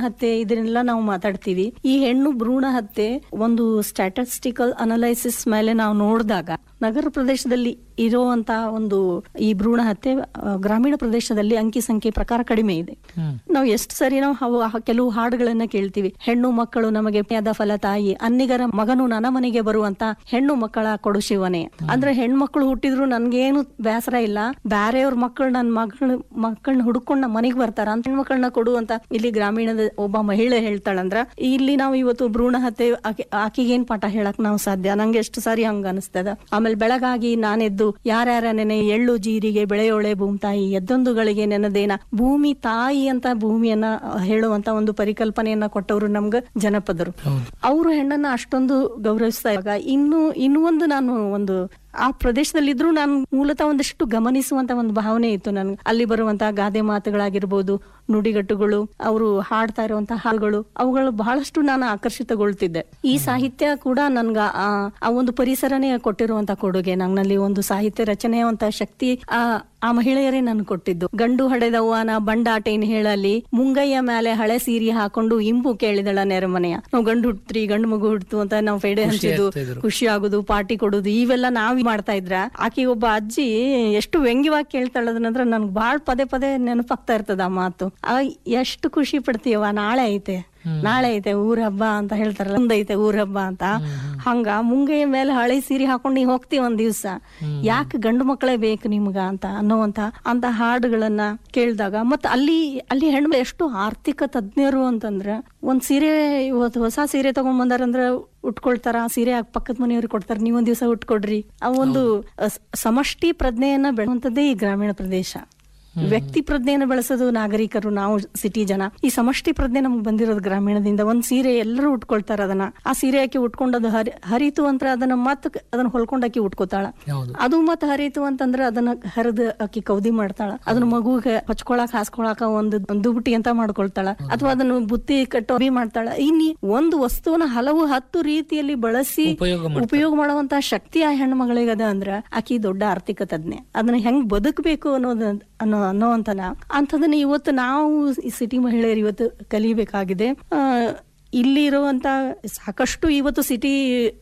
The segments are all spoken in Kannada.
ಹತ್ಯೆ ಇದನ್ನೆಲ್ಲ ನಾವು ಮಾತಾಡ್ತೀವಿ ಈ ಹೆಣ್ಣು ಭ್ರೂಣ ಹತ್ಯೆ ಒಂದು ಸ್ಟ್ಯಾಟಿಸ್ಟಿಕಲ್ ಅನಲೈಸಿಸ್ ಮೇಲೆ ನಾವು ನೋಡಿದಾಗ ನಗರ ಪ್ರದೇಶದಲ್ಲಿ ಇರುವಂತ ಒಂದು ಈ ಭ್ರೂಣ ಹತ್ಯೆ ಆ, ಗ್ರಾಮೀಣ ಪ್ರದೇಶದಲ್ಲಿ ಅಂಕಿ ಸಂಖ್ಯೆ ಪ್ರಕಾರ ಕಡಿಮೆ ಇದೆ ಹ್ಮ್ ನಾವು ಎಷ್ಟು ಸರಿ ನಾವು ಹವ- ಹ- ಕೆಲವು ಹಾಡುಗಳನ್ನ ಕೇಳ್ತೀವಿ ಹೆಣ್ಣು ಮಕ್ಕಳು ನಮಗೆ ಪ್ರಿಯದ ಫಲ ತಾಯಿ ಅನ್ನಿಗರ ಮಗನು ನನ್ನ ಮನೆಗೆ ಬರುವಂತ ಹೆಣ್ಣು ಮಕ್ಕಳ ಕೊಡು ಶಿವನೇ ಅಂದ್ರೆ ಹೆಣ್ಮಕ್ಳು ಹುಟ್ಟಿದ್ರು ನನ್ಗೇನು ಬೇಸರ ಇಲ್ಲ ಬ್ಯಾರೆಯವ್ರ ಮಕ್ಕಳು ನನ್ ಮಗಳು ಮಕ್ಕಳನ್ನ ಹುಡ್ಕೊಂಡ್ ನಮ್ಮ ಮನೆಗೆ ಬರ್ತಾರ ಅಂತ ಹೆಣ್ಮಕ್ಳನ್ನ ಕೊಡು ಅಂತ ಇಲ್ಲಿ ಗ್ರಾಮೀಣದ ಒಬ್ಬ ಮಹಿಳೆ ಹೇಳ್ತಾಳಂದ್ರ ಇಲ್ಲಿ ನಾವು ಇವತ್ತು ಭ್ರೂಣ ಹತ್ಯೆ ಆಕೆ ಆಕಿಗೇನ್ ಪಾಠ ಹೇಳಕ್ ನಾವು ಸಾಧ್ಯ ನಂಗೆ ಎಷ್ಟು ಸಾರಿ ಹಂಗ ಅನಿಸ್ತದ ಆಮೇಲೆ ಬೆಳಗಾಗಿ ನಾನೆದ್ದು ಯಾರ್ಯಾರ ನೆನೆ ಎಳ್ಳು ಜೀರಿಗೆ ಬೆಳೆಯೋಳೆ ಭೂಮಿ ತಾಯಿ ಎದ್ದೊಂದುಗಳಿಗೆ ನೆನದೇನ ಭೂಮಿ ತಾಯಿ ಅಂತ ಭೂಮಿಯನ್ನ ಹೇಳುವಂತ ಒಂದು ಪರಿಕಲ್ಪನೆಯನ್ನ ಕೊಟ್ಟವರು ನಮ್ಗ ಜನಪದರು ಹೌದು ಅವರು ಹೆಣ್ಣನ್ನ ಅಷ್ಟೊಂದು ಗೌರವಿಸ್ತಾ ಇವಾಗ ಇನ್ನು ಇನ್ನೂ ಒಂದು ನಾನು ಒಂದು ಆ ಪ್ರದೇಶದಲ್ಲಿದ್ರು ನಾನು ಮೂಲತಃ ಒಂದಷ್ಟು ಗಮನಿಸುವಂತ ಒಂದು ಭಾವನೆ ಇತ್ತು ನನ್ಗೆ ಅಲ್ಲಿ ಬರುವಂತಹ ಗಾದೆ ಮಾತುಗಳಾಗಿರ್ಬೋದು ನುಡಿಗಟ್ಟುಗಳು ಅವರು ಹಾಡ್ತಾ ಇರುವಂತಹ ಹಾಡುಗಳು ಅವುಗಳು ಬಹಳಷ್ಟು ನಾನು ಆಕರ್ಷಿತಗೊಳ್ತಿದ್ದೆ ಈ ಸಾಹಿತ್ಯ ಕೂಡ ನನ್ಗ ಆ ಆ ಒಂದು ಪರಿಸರನೇ ಕೊಟ್ಟಿರುವಂತ ಕೊಡುಗೆ ನನ್ನಲ್ಲಿ ಒಂದು ಸಾಹಿತ್ಯ ರಚನೆಯುವಂತ ಶಕ್ತಿ ಆ ಆ ಮಹಿಳೆಯರೇ ನನ್ ಕೊಟ್ಟಿದ್ದು ಗಂಡು ಹಡೆದವ್ವನ ಬಂಡಾಟೇನ್ ಹೇಳಲಿ ಮುಂಗಯ್ಯ ಮೇಲೆ ಹಳೆ ಸೀರೆ ಹಾಕೊಂಡು ಇಂಬು ಕೇಳಿದಳ ನೆರಮನೆಯ ನಾವು ಗಂಡು ಹುಟ್ಟ್ರಿ ಗಂಡು ಮಗು ಹುಡ್ತು ಅಂತ ನಾವು ಫೆಡೆ ಹಂಚಿದ್ದು ಆಗ್ತಾ ಇದ್ರು. ಖುಷಿ ಆಗುದು ಪಾರ್ಟಿ ಕೊಡುದು ಇವೆಲ್ಲ ನಾವ್ ಮಾಡ್ತಾ ಇದ್ರ ಆಕಿ ಒಬ್ಬ ಅಜ್ಜಿ ಎಷ್ಟು ವ್ಯಂಗ್ಯವಾಗಿ ಕೇಳ್ತಾಳದನಂದ್ರ ನನ್ಗೆ ಬಾಳ್ ಪದೇ ಪದೇ ನೆನಪಾಗ್ತಾ ಇರ್ತದ ಆ ಮಾತು ಆ ಎಷ್ಟು ಖುಷಿ ಪಡ್ತೀಯವ ನಾಳೆ ಐತೆ ನಾಳೆ ಐತೆ ಊರ ಹಬ್ಬ ಅಂತ ಹೇಳ್ತಾರಲ್ಲ ಮುಂದೈತೆ ಊರ ಹಬ್ಬ ಅಂತ ಹಂಗ ಮುಂಗೈಯ ಮೇಲೆ ಹಳೆ ಸೀರೆ ಹಾಕೊಂಡು ನೀ ಹೋಗ್ತಿ ಒಂದ್ ದಿವ್ಸ ಯಾಕೆ ಗಂಡು ಮಕ್ಕಳೇ ಬೇಕು ನಿಮ್ಗ ಅಂತ ಅನ್ನುವಂತ ಅಂತ ಹಾಡುಗಳನ್ನ ಕೇಳಿದಾಗ ಮತ್ ಅಲ್ಲಿ ಅಲ್ಲಿ ಹೆಣ್ಣು ಎಷ್ಟು ಆರ್ಥಿಕ ತಜ್ಞರು ಅಂತಂದ್ರ ಒಂದ್ ಸೀರೆ ಇವತ್ತು ಹೊಸ ಸೀರೆ ತಗೊಂಡ್ ಬಂದಾರಂದ್ರ ಉಟ್ಕೊಳ್ತಾರ ಆ ಸೀರೆ ಆ ಪಕ್ಕದ ಮನೆಯವ್ರಿಗೆ ಕೊಡ್ತಾರ ನೀವೊಂದ್ ದಿವಸ ಉಟ್ಕೊಡ್ರಿ ಆ ಒಂದು ಅ, ಸ- ಸಮಷ್ಟಿ ಪ್ರಜ್ಞೆಯನ್ನ ಬೆಳೆಯುವಂತದ್ದೇ ಈ ಗ್ರಾಮೀಣ ಪ್ರದೇಶ ವ್ಯಕ್ತಿ ಪ್ರಜ್ಞೆಯನ್ನು ಬೆಳೆಸೋದು ನಾಗರಿಕರು ನಾವು ಸಿಟಿ ಜನ ಈ ಸಮಷ್ಟಿ ಪ್ರಜ್ಞೆ ನಮ್ಗೆ ಬಂದಿರೋದು ಗ್ರಾಮೀಣದಿಂದ ಒಂದ್ ಸೀರೆ ಎಲ್ಲರೂ ಉಟ್ಕೊಳ್ತಾರ ಅದನ್ನ ಆ ಸೀರೆ ಆಕಿ ಉಟ್ಕೊಂಡದು ಹರಿ ಹರಿತು ಅಂತ ಅದನ್ನ ಮತ್ ಅದನ್ನ ಹೊಲ್ಕೊಂಡ್ ಆಕಿ ಉಟ್ಕೋತಾಳ ಹೌದು ಅದು ಮತ್ ಹರಿತು ಅಂತಂದ್ರ ಅದನ್ನ ಹರಿದ ಆಕಿ ಕೌದಿ ಮಾಡ್ತಾಳ ಅದನ್ನ ಮಗುಗೆ ಹಚ್ಕೊಳಕ್ ಹಾಸ್ಕೊಳಕ ಒಂದು ದುಬುಟಿ ಅಂತ ಮಾಡ್ಕೊಳ್ತಾಳ ಅಥವಾ ಅದನ್ನ ಬುತ್ತಿ ಕಟ್ಟೋ ಬಿ ಮಾಡ್ತಾಳ ಇನ್ನಿ ಒಂದು ವಸ್ತುವನ್ನ ಹಲವು ಹತ್ತು ರೀತಿಯಲ್ಲಿ ಬಳಸಿ ಉಪಯೋಗ ಮಾಡ್ತಾರೆ. ಉಪಯೋಗ ಮಾಡುವಂತ ಶಕ್ತಿ ಆ ಹೆಣ್ಣು ಮಗಳಿಗದ ಅಂದ್ರ ಆಕಿ ದೊಡ್ಡ ಆರ್ಥಿಕ ತಜ್ಞೆ ಅದನ್ನ ಹೆಂಗ್ ಬದುಕಬೇಕು ಅನ್ನೋದ ಅನ್ನೋ ಅನ್ನೋವಂತನ ಅಂಥದನ್ನ ಇವತ್ತು ನಾವು ಈ ಸಿಟಿ ಮಹಿಳೆಯರು ಇವತ್ತು ಕಲಿಬೇಕಾಗಿದೆ ಆ, ಇಲ್ಲಿ ಇರುವಂತ ಸಾಕಷ್ಟು ಇವತ್ತು ಸಿಟಿ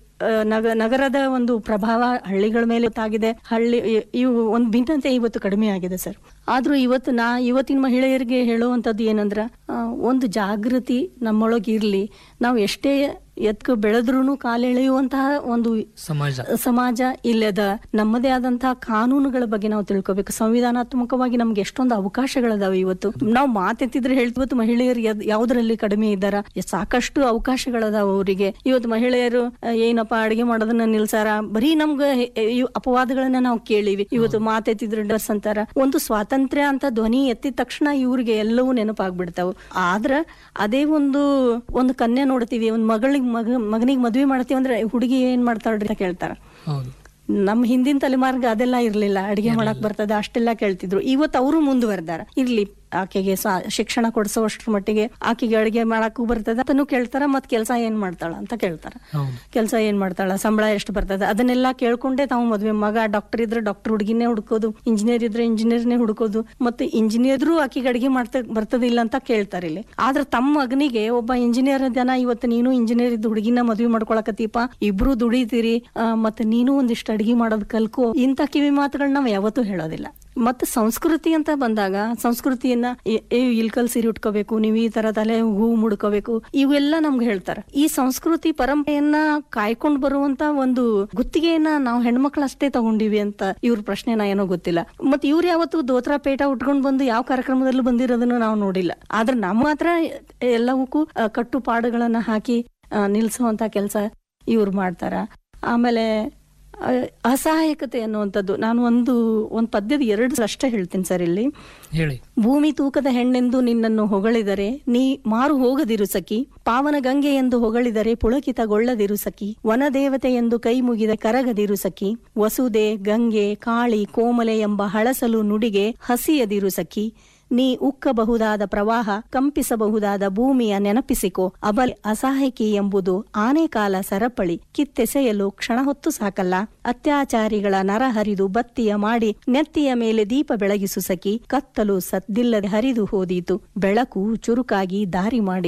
ನಗ ನಗರದ ಒಂದು ಪ್ರಭಾವ ಹಳ್ಳಿಗಳ ಮೇಲೆ ಗೊತ್ತಾಗಿದೆ ಹಳ್ಳಿ ಇ- ಇವು ಒಂದು ಭಿನ್ನತೆ ಇವತ್ತು ಕಡಿಮೆ ಆಗಿದೆ ಸರ್ ಆದ್ರೂ ಇವತ್ತು ನಾ ಇವತ್ತಿನ ಮಹಿಳೆಯರಿಗೆ ಹೇಳುವಂತದ್ದು ಏನಂದ್ರ ಆ, ಒಂದು ಜಾಗೃತಿ ನಮ್ಮೊಳಗೆ ಇರ್ಲಿ ನಾವು ಎಷ್ಟೇ ಎತ್ಕ ಬೆಳೆದ್ರೂ ಕಾಲೆಳೆಯುವಂತಹ ಒಂದು ಸಮಾಜ ಸಮಾಜ ಇಲ್ಲದ ನಮ್ಮದೇ ಆದಂತಹ ಕಾನೂನುಗಳ ಬಗ್ಗೆ ನಾವು ತಿಳ್ಕೊಬೇಕು ಸಂವಿಧಾನಾತ್ಮಕವಾಗಿ ನಮ್ಗೆ ಎಷ್ಟೊಂದು ಅವಕಾಶಗಳದಾವೆ ಇವತ್ತು ನಾವು ಮಾತೆತ್ತಿದ್ರೆ ಹೇಳ್ತೀವಿ ಇವತ್ತು ಮಹಿಳೆಯರು ಯದ್- ಯಾವ್ದ್ರಲ್ಲಿ ಕಡಿಮೆ ಇದ್ದಾರ ಸಾಕಷ್ಟು ಅವಕಾಶಗಳದಾವ ಅವರಿಗೆ ಇವತ್ತು ಮಹಿಳೆಯರು ಆ, ಏನಪ್ಪಾ ಅಡಿಗೆ ಮಾಡೋದನ್ನ ನಿಲ್ಸಾರ ಬರೀ ನಮ್ಗ ಹೆ- ಇವ್ ಅಪವಾದಗಳನ್ನ ನಾವು ಕೇಳಿವಿ ಇವತ್ತು ಮಾತೆತ್ತಿದ್ರೆ ಡ್ರೆಸ್ ಅಂತಾರ ಒಂದು ಸ್ವಾತಂತ್ರ್ಯ ಅಂತ ಧ್ವನಿ ಎತ್ತಿದ ತಕ್ಷಣ ಇವ್ರಿಗೆ ಎಲ್ಲವೂ ನೆನಪಾಗ್ಬಿಡ್ತಾವ ಆದ್ರ ಅದೇ ಒಂದು ಒಂದು ಕನ್ಯೆ ನೋಡ್ತೀವಿ ಒಂದ್ ಮಗಳಿಗೆ ಮಗ ಮಗನಿಗೆ ಮದ್ವೆ ಮಾಡ್ತೀವಿ ಅಂದ್ರೆ ಹುಡುಗಿ ಏನ್ ಮಾಡ್ತಾಳ್ರಿ ಅಂತ ಕೇಳ್ತಾರ ಹೌದು ನಮ್ ಹಿಂದಿನ ತಲೆಮಾರ್ಗ ಅದೆಲ್ಲ ಇರ್ಲಿಲ್ಲ ಅಡಿಗೆ ಮಾಡಕ್ ಬರ್ತದ ಅಷ್ಟೆಲ್ಲ ಕೇಳ್ತಿದ್ರು ಇವತ್ತು ಅವರು ಮುಂದುವರೆದಾರ ಇರ್ಲಿ ಆಕೆಗೆ ಸ್ವ- ಶಿಕ್ಷಣ ಕೊಡ್ಸೋಷ್ಟ್ರ ಮಟ್ಟಿಗೆ ಆಕೆಗೆ ಅಡಿಗೆ ಮಾಡಕ್ಕೂ ಬರ್ತದ ಅದನ್ನು ಕೇಳ್ತಾರ ಮತ್ ಕೆಲಸ ಏನ್ ಮಾಡ್ತಾಳ ಅಂತ ಕೇಳ್ತಾರ ಹೌದು ಕೆಲಸ ಏನ್ ಮಾಡ್ತಾಳ ಸಂಬಳ ಎಷ್ಟು ಬರ್ತದ ಅದನ್ನೆಲ್ಲ ಕೇಳ್ಕೊಂಡೇ ತಾವು ಮದ್ವೆ ಮಗ ಡಾಕ್ಟರ್ ಇದ್ರೆ ಡಾಕ್ಟರ್ ಹುಡುಗಿನೇ ಹುಡ್ಕೋದು ಇಂಜಿನಿಯರ್ ಇದ್ರೆ ಇಂಜಿನಿಯರ್ನೇ ಹುಡ್ಕೋದು ಮತ್ತೆ ಇಂಜಿನಿಯರ್ರು ಆಕಿಗೆ ಅಡಿಗೆ ಮಾಡ್ತಾ ಬರ್ತದಿಲ್ಲ ಅಂತ ಕೇಳ್ತಾರೆ ಇಲ್ಲಿ ಆದ್ರೆ ತಮ್ಮ ಮಗನಿಗೆ ಒಬ್ಬ ಇಂಜಿನಿಯರ್ ಜನ ಇವತ್ತು ನೀನು ಇಂಜಿನಿಯರ್ ಇದ್ದು ಹುಡುಗಿನ ಮದ್ವೆ ಮಾಡ್ಕೊಳಕತ್ತೀಪ ಇಬ್ರು ದುಡಿತೀರಿ ಆ, ಮತ್ತೆ ನೀನು ಒಂದಿಷ್ಟು ಅಡಿಗೆ ಮಾಡೋದ್ ಕಲ್ಕೋ ಇಂಥ ಕಿವಿ ಮಾತುಗಳನ್ನ ನಾವ್ ಯಾವತ್ತೂ ಹೇಳೋದಿಲ್ಲ ಮತ್ತೆ ಸಂಸ್ಕೃತಿ ಅಂತ ಬಂದಾಗ ಸಂಸ್ಕೃತಿಯನ್ನ ಏ- ಏ ಇಲ್ಕಲ್ ಸೀರೆ ಉಟ್ಕೋಬೇಕು ನೀವು ಈ ತರ ತಲೆ ಹೂ ಮುಡ್ಕೋಬೇಕು ಇವೆಲ್ಲ ನಮ್ಗೆ ಹೇಳ್ತಾರೆ ಈ ಸಂಸ್ಕೃತಿ ಪರಂಪರೆಯನ್ನ ಕಾಯ್ಕೊಂಡ್ ಬರುವಂತ ಒಂದು ಗುತ್ತಿಗೆಯನ್ನ ನಾವು ಹೆಣ್ಮಕ್ಳು ಅಷ್ಟೇ ತಗೊಂಡಿವಿ ಅಂತ ಇವ್ರ ಪ್ರಶ್ನೆನ ಏನೋ ಗೊತ್ತಿಲ್ಲ ಮತ್ ಇವ್ರು ಯಾವತ್ತು ದೋತ್ರ ಪೇಟ ಉಟ್ಕೊಂಡ್ ಬಂದು ಯಾವ ಕಾರ್ಯಕ್ರಮದಲ್ಲೂ ಬಂದಿರೋದನ್ನು ನಾವು ನೋಡಿಲ್ಲ ಆದ್ರೆ ನಮ್ಮ ಮಾತ್ರ ಎಲ್ಲವಕ್ಕೂ ಆ, ಕಟ್ಟುಪಾಡುಗಳನ್ನ ಹಾಕಿ ಆ, ನಿಲ್ಸುವಂತ ಕೆಲಸ ಇವ್ರು ಮಾಡ್ತಾರ ಆಮೇಲೆ ಆ, ಅಸಹಾಯಕತೆ ಅನ್ನುವಂಥದ್ದು ನಾನು ಒಂದು ಒಂದು ಪದ್ಯದ ಎರಡು ಅಷ್ಟೇ ಹೇಳ್ತೀನಿ ಸರ್ ಇಲ್ಲಿ ಹೇಳಿ ಭೂಮಿ ತೂಕದ ಹೆಣ್ಣೆಂದು ನಿನ್ನನ್ನು ಹೊಗಳಿದರೆ ನೀ ಮಾರು ಹೋಗದಿರು ಸಖಿ ಪಾವನ ಗಂಗೆ ಎಂದು ಹೊಗಳಿದರೆ ಪುಳಕಿತಗೊಳ್ಳದಿರು ಸಖಿ ವನದೇವತೆ ಎಂದು ಕೈ ಮುಗಿದ ಕರಗದಿರು ಸಖಿ ವಸುದೆ ಗಂಗೆ ಕಾಳಿ ಕೋಮಲೆ ಎಂಬ ಹಳಸಲು ನುಡಿಗೆ ಹಸಿಯದಿರು ಸಖಿ ನೀ ಉಕ್ಕಬಹುದಾದ ಪ್ರವಾಹ ಕಂಪಿಸಬಹುದಾದ ಭೂಮಿಯ ನೆನಪಿಸಿಕೋ ಅಬಲೆ ಅಸಹಾಯಕಿ ಎಂಬುದು ಆನೆಕಾಲ ಸರಪಳಿ ಕಿತ್ತೆಸೆಯಲು ಕ್ಷಣ ಹೊತ್ತು ಸಾಕಲ್ಲ ಅತ್ಯಾಚಾರಿಗಳ ನರ ಹರಿದು ಬತ್ತಿಯ ಮಾಡಿ ನೆತ್ತಿಯ ಮೇಲೆ ದೀಪ ಬೆಳಗಿಸು ಸಖಿ ಕತ್ತಲು ಸದ್ದಿಲ್ಲದೆ ಹರಿದು ಹೋದೀತು ಬೆಳಕು ಚುರುಕಾಗಿ ದಾರಿ ಮಾಡಿ